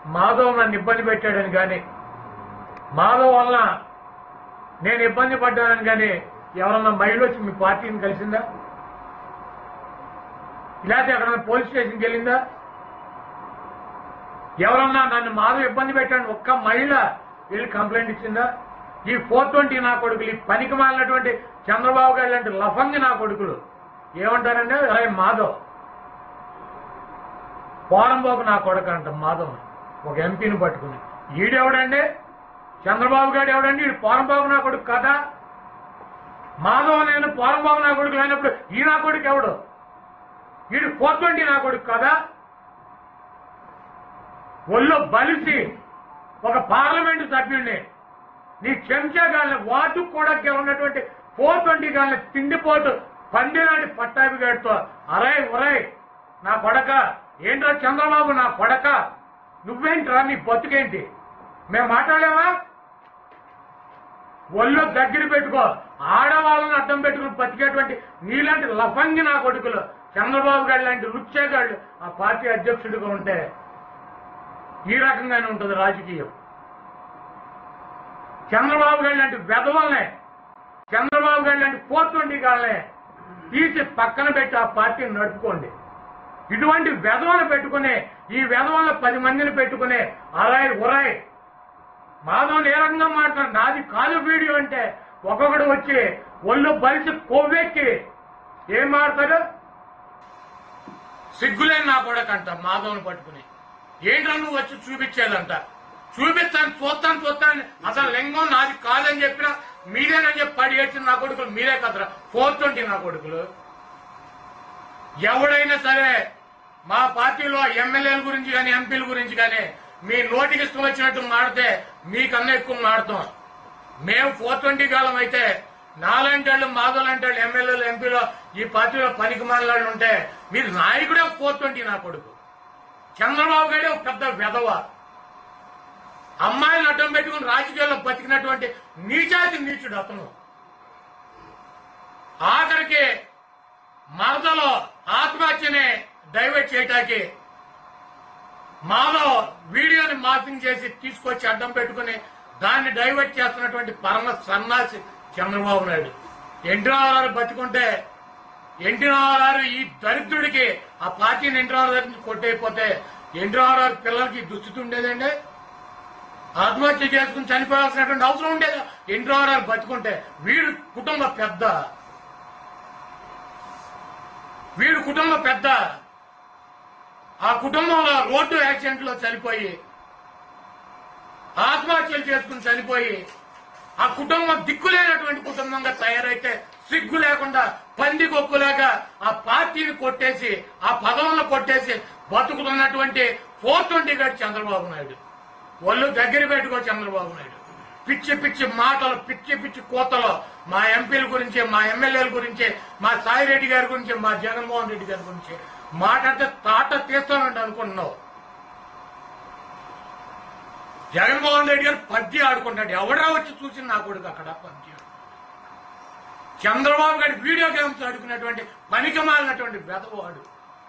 మాధవ్ నన్ను ఇబ్బంది పెట్టాడని కానీ మాధవ్ వల్ల నేను ఇబ్బంది పడ్డానని కానీ ఎవరన్నా మహిళ వచ్చి మీ పార్టీని కలిసిందా లేకపోతే ఎక్కడన్నా పోలీస్ స్టేషన్కి వెళ్ళిందా ఎవరన్నా నన్ను మాధవ్ ఇబ్బంది పెట్టాను ఒక్క మహిళ వెళ్ళి కంప్లైంట్ ఇచ్చిందా ఈ ఫోర్ ట్వంటీ నా కొడుకులు ఈ పనికి మాలినటువంటి చంద్రబాబు గారు లాంటి లఫంగి నా కొడుకులు ఏమంటారంటే అరే మాధవ్ పోరంబాబు నా కొడుకు అంట మాధవ్ ఒక ఎంపీని పట్టుకుని ఈడెవడండి చంద్రబాబు గారు ఎవడండి ఈడు పోరంబాబు నా కొడుకు కదా మాధవ్ నేను పోరంబాబు నా కొడుకు అయినప్పుడు ఈ నా కొడుకు ఎవడు వీడు ఫోర్ ట్వంటీ నా కొడుకు కదా ఒళ్ళు బలిసి ఒక పార్లమెంటు సభ్యుడిని నీ చెంచా గాలిని వాటు కూడా ఉన్నటువంటి ఫోర్ ట్వంటీ గాలిని తిండిపోటు పందిలాంటి పట్టాభి గారితో అరే ఒరే నా కొడక ఏంట్రా చంద్రబాబు నా కొడక నువ్వేంట్రా నీ బతుకేంటి మేము మాట్లాడామా ఒళ్ళు దగ్గర పెట్టుకో ఆడవాళ్ళని అడ్డం పెట్టుకుని బతికేటువంటి నీలాంటి లఫంగి నా కొడుకులు చంద్రబాబు గారు లాంటి లుచ్చేగాళ్ళు ఆ పార్టీ అధ్యక్షుడిగా ఉంటే ఈ రకంగానే ఉంటుంది రాజకీయం చంద్రబాబు గారు లాంటి వెధవల్నే చంద్రబాబు గారు లాంటి ఫోర్ ట్వంటీ గాళ్ళనే తీసి పక్కన పెట్టి ఆ పార్టీని నడుపుకోండి ఇటువంటి వెధవలు పెట్టుకుని ఈ వెధవలను పది మందిని పెట్టుకుని అరాయ్ ఉరాయ్ మాధవ్ ఏ రకంగా మాట్లాడు నాది కాదు వీడియో అంటే ఒక్కొక్కడు వచ్చి ఒళ్ళు బలిసి కొవ్వెక్కి ఏం మాడతారు సిగ్గులేని నా కొడకంట మాధవ్ని పట్టుకుని ఏంట్రా నువ్వు వచ్చి చూపించేదంట చూపిస్తాను చూస్తాను చూస్తాను అసలు లింగం నాది కాదని చెప్పినా మీరేనని చెప్పి పడి ఏడ్చిన నా కొడుకులు మీరే కదరా ఫోర్ ట్వంటీ నా కొడుకులు ఎవడైనా సరే మా పార్టీలో ఎమ్మెల్యేల గురించి కానీ ఎంపీల గురించి కానీ మీ నోటికి ఇష్టం వచ్చినట్టు మాడితే మీకన్నా ఎక్కువ మాడతాం మేము ఫోర్ ట్వంటీ కాలం అయితే నాలాంటి వాళ్ళు మాధవ్ లాంటి వాళ్ళు ఎమ్మెల్యేలు ఎంపీలో ఈ పార్టీలో పనికి మాలాళ్ళు ఉంటే మీరు నాయకుడే ఫోర్ ట్వంటీ నా కొడుకు చంద్రబాబు గారే ఒక పెద్ద వెధవ అమ్మాయిలను అడ్డం పెట్టుకుని రాజకీయాల్లో బతికినటువంటి నీచాతి నీచుడు అతను ఆఖరికి మరదలో ఆత్మహత్యని డైవర్ట్ చేయటానికి మాధవ్ వీడియోని మార్పింగ్ చేసి తీసుకొచ్చి అడ్డం పెట్టుకుని దాన్ని డైవర్ట్ చేస్తున్నటువంటి పరమ సన్నాసి చంద్రబాబు నాయుడు ఎన్టీ రామారావు బతికుంటే ఎన్టీ రామారావు ఈ దరిద్రుడికి ఆ పార్టీని ఎన్టీ రామారావు దగ్గర నుంచి కొట్టయిపోతే ఎన్టీ రామారావు పిల్లలకి దుస్థితి ఉండేదండి ఆత్మహత్య చేసుకుని చనిపోవాల్సినటువంటి అవసరం ఉండేది ఎన్టీ రామారావు బతుకుంటే వీడు కుటుంబ పెద్ద వీడు కుటుంబ పెద్ద ఆ కుటుంబంలో రోడ్డు యాక్సిడెంట్ లో చనిపోయి ఆత్మహత్యలు చేసుకుని చనిపోయి ఆ కుటుంబం దిక్కులేనటువంటి కుటుంబంగా తయారైతే సిగ్గు లేకుండా పంది కొక్కులాగా ఆ పార్టీని కొట్టేసి ఆ పదవులను కొట్టేసి బతుకుతున్నటువంటి ఫోర్ ట్వంటీ గడి చంద్రబాబు నాయుడు ఒళ్ళు దగ్గర పెట్టుకో చంద్రబాబు నాయుడు పిచ్చి పిచ్చి మాటలు పిచ్చి పిచ్చి కోతలు మా ఎంపీల గురించి మా ఎమ్మెల్యేల గురించి మా సాయిరెడ్డి గారి గురించి మా జగన్మోహన్ రెడ్డి గారి గురించి మాట్లాడితే తాట తీస్తానంటే అనుకుంటున్నావు జగన్మోహన్ రెడ్డి గారు పబ్జి ఆడుకుంటాడు ఎవడా వచ్చి చూసి నా కొడుకు అక్కడ పబ్జి చంద్రబాబు గారి వీడియో గేమ్స్ ఆడుకున్నటువంటి పనికి మాలినటువంటి వెధవాడు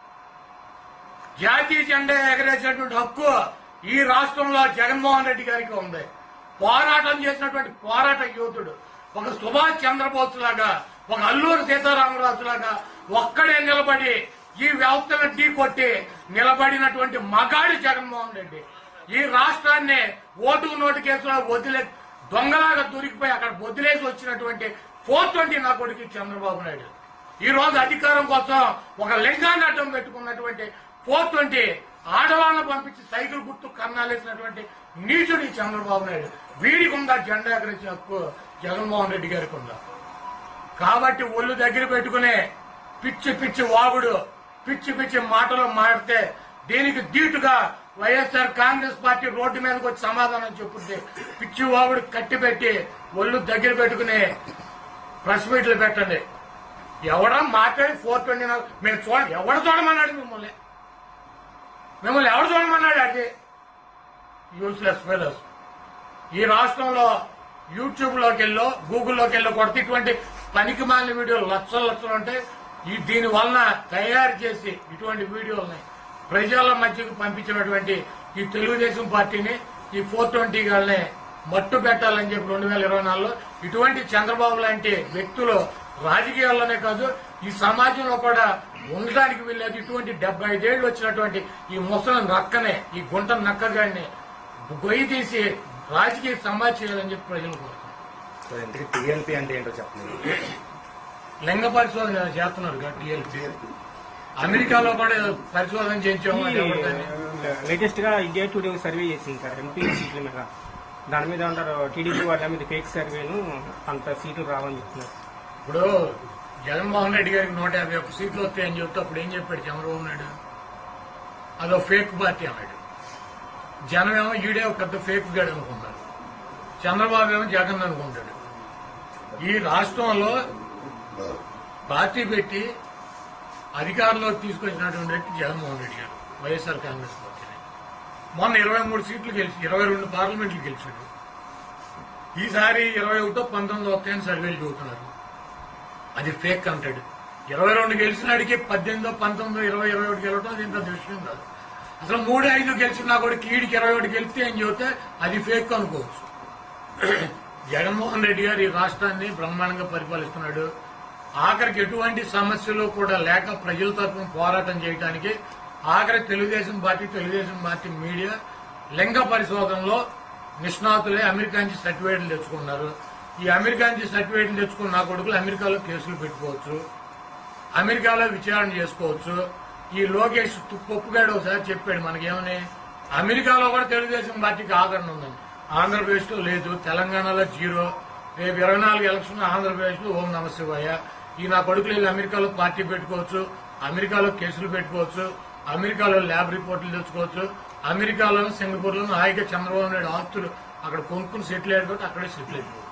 జాతీయ జెండా ఎగరేసినటువంటి హక్కు ఈ రాష్ట్రంలో జగన్మోహన్ రెడ్డి గారికి ఉంది పోరాటం చేసినటువంటి పోరాట యోధుడు ఒక సుభాష్ చంద్రబోస్ లాగా ఒక అల్లూరు సీతారామరాజు లాగా ఒక్కడే నిలబడి ఈ వ్యవస్థను ఢీ కొట్టి నిలబడినటువంటి మగాడి జగన్మోహన్ రెడ్డి ఈ రాష్ట్రాన్ని ఓటు నోటు కేసులో వదిలే దొంగలాగా దొరికిపోయి అక్కడ వదిలేసి వచ్చినటువంటి ఫోర్ ట్వంటీ నా కొడుకు చంద్రబాబు నాయుడు ఈ రోజు అధికారం కోసం ఒక లింగాన్ని అడ్డం పెట్టుకున్నటువంటి ఫోర్ ట్వంటీ ఆడవాళ్ళను పంపించి సైకిల్ గుర్తు కన్నాలేసినటువంటి నీచుడు ఈ చంద్రబాబు నాయుడు వీడికి ఉందా జెండా ఎగరేసిన హక్కు జగన్మోహన్ రెడ్డి గారికి ఉందా కాబట్టి ఒళ్ళు దగ్గర పెట్టుకునే పిచ్చి పిచ్చి వాగుడు పిచ్చి పిచ్చి మాటలు మాడితే దీనికి ధీటుగా వైఎస్ఆర్ కాంగ్రెస్ పార్టీ రోడ్డు మీదకి వచ్చి సమాధానం చెప్పుద్ది పిచ్చి వాగుడు కట్టి పెట్టి ఒళ్ళు దగ్గర పెట్టుకుని ప్రెస్ మీట్లు పెట్టండి ఎవడా మాట్లాడి ఫోర్ ట్వంటీ మేము చూడండి ఎవడు చూడమన్నాడు మిమ్మల్ని మిమ్మల్ని ఎవడు చూడమన్నాడు అది యూస్లెస్ ఫెలోస్ ఈ రాష్ట్రంలో యూట్యూబ్ లోకి వెళ్ళో గూగుల్లోకి వెళ్ళో కొడితే ఇటువంటి పనికి మాలిన వీడియోలు లక్షల లక్షలు ఉంటాయి ఈ దీని వలన తయారు చేసి ఇటువంటి వీడియోల్ని ప్రజల మధ్యకు పంపించినటువంటి ఈ తెలుగుదేశం పార్టీని ఈ ఫోర్ ట్వంటీ గాళ్ళని మట్టు పెట్టాలని చెప్పి రెండు వేల ఇరవై నాలుగులో ఇటువంటి చంద్రబాబు లాంటి వ్యక్తులు రాజకీయాల్లోనే కాదు ఈ సమాజంలో కూడా ఉండడానికి వీల్లేదు ఇటువంటి డెబ్బై ఐదేళ్లు వచ్చినటువంటి ఈ ముసలం నక్కనే ఈ గుంట నక్కగాడిని గొయ్యి తీసి రాజకీయ సమాజ్ చేయాలని చెప్పి ప్రజలు కోరుతున్నారు సో ఇంతకీ టీఎల్పీ అంటే ఏంటో చెప్పండి లింగ పరిశోధన చేస్తున్నారు కదా టీఎల్పీ అమెరికాలో కూడా పరిశోధన చేయించాము అది ఎవరు దాన్ని? లేటెస్ట్ గా ఇండియా టుడే సర్వే చేసింది సార్ ఎంపీ సీట్ల మీద దాని మీద అంటారు టీడీపీ వాళ్ళ మీద ఫేక్ సర్వేను అంత సీట్లు రావని చెప్తున్నారు ఇప్పుడు జగన్మోహన్ రెడ్డి గారికి నూట యాభై ఒక్క సీట్లు వస్తాయని చెప్తే అప్పుడు ఏం చెప్పాడు చంద్రబాబు నాయుడు అదో ఫేక్ పార్టీ అన్నాడు జనం ఏమో ఈడే ఒక పెద్ద ఫేక్ గాడు అనుకున్నారు చంద్రబాబు ఏమో జగన్ అనుకుంటాడు ఈ రాష్ట్రంలో పార్టీ పెట్టి అధికారంలోకి తీసుకొచ్చినటువంటి వ్యక్తి జగన్మోహన్ రెడ్డి గారు వైఎస్ఆర్ కాంగ్రెస్ పార్టీని మొన్న ఇరవై మూడు సీట్లు గెలిచి ఇరవై రెండు పార్లమెంట్లు గెలిచాడు ఈసారి ఇరవై ఒకటో పంతొమ్మిది వస్తాయని సర్వేలు చూస్తున్నారు అది ఫేక్ అంటాడు ఇరవై రెండు గెలిచినాడికి పద్దెనిమిదో పంతొమ్మిదో ఇరవై ఇరవై ఒకటి గెలవడం అది ఇంత దృష్టి కాదు అసలు మూడు ఐదు గెలిచిన కూడా కీడికి ఇరవై ఒకటి గెలిస్తే అని చెబితే అది ఫేక్ అనుకోవచ్చు జగన్మోహన్ రెడ్డి గారు ఈ రాష్ట్రాన్ని బ్రహ్మాండంగా పరిపాలిస్తున్నాడు ఆఖరికి ఎటువంటి సమస్యలు కూడా లేక ప్రజల తరఫున పోరాటం చేయడానికి ఆఖరి Telugu Desam party Telugu Desam party media లింగ పరిశోధనలో నిష్ణాతులే అమెరికా నుంచి సర్టిఫికేట్లు తెచ్చుకున్నారు ఈ అమెరికా నుంచి సర్టిఫికేట్లు తెచ్చుకున్న నా కొడుకులు అమెరికాలో కేసులు పెట్టుకోవచ్చు అమెరికాలో విచారణ చేసుకోవచ్చు ఈ లోకేష్ తు- పప్పుగాడు ఒకసారి చెప్పాడు మనకేమని అమెరికాలో కూడా తెలుగుదేశం పార్టీకి ఆదరణ ఉందని ఆంధ్రప్రదేశ్ లో లేదు తెలంగాణలో జీరో రేపు ఇరవై నాలుగు ఎలక్షన్ ఆంధ్రప్రదేశ్ లో ఓం నమ శివాయ ఈ నా కొడుకులు వెళ్ళి అమెరికాలో పార్టీ పెట్టుకోవచ్చు అమెరికాలో కేసులు పెట్టుకోవచ్చు అమెరికాలో ల్యాబ్ రిపోర్టులు తెచ్చుకోవచ్చు అమెరికాలోను సింగపూర్ లోను హాయిగా చంద్రబాబు నాయుడు ఆస్తులు అక్కడ కొనుక్కుని సెటిల్ అయ్యాడు కాబట్టి అక్కడే సెటిల్ అయిపోవచ్చు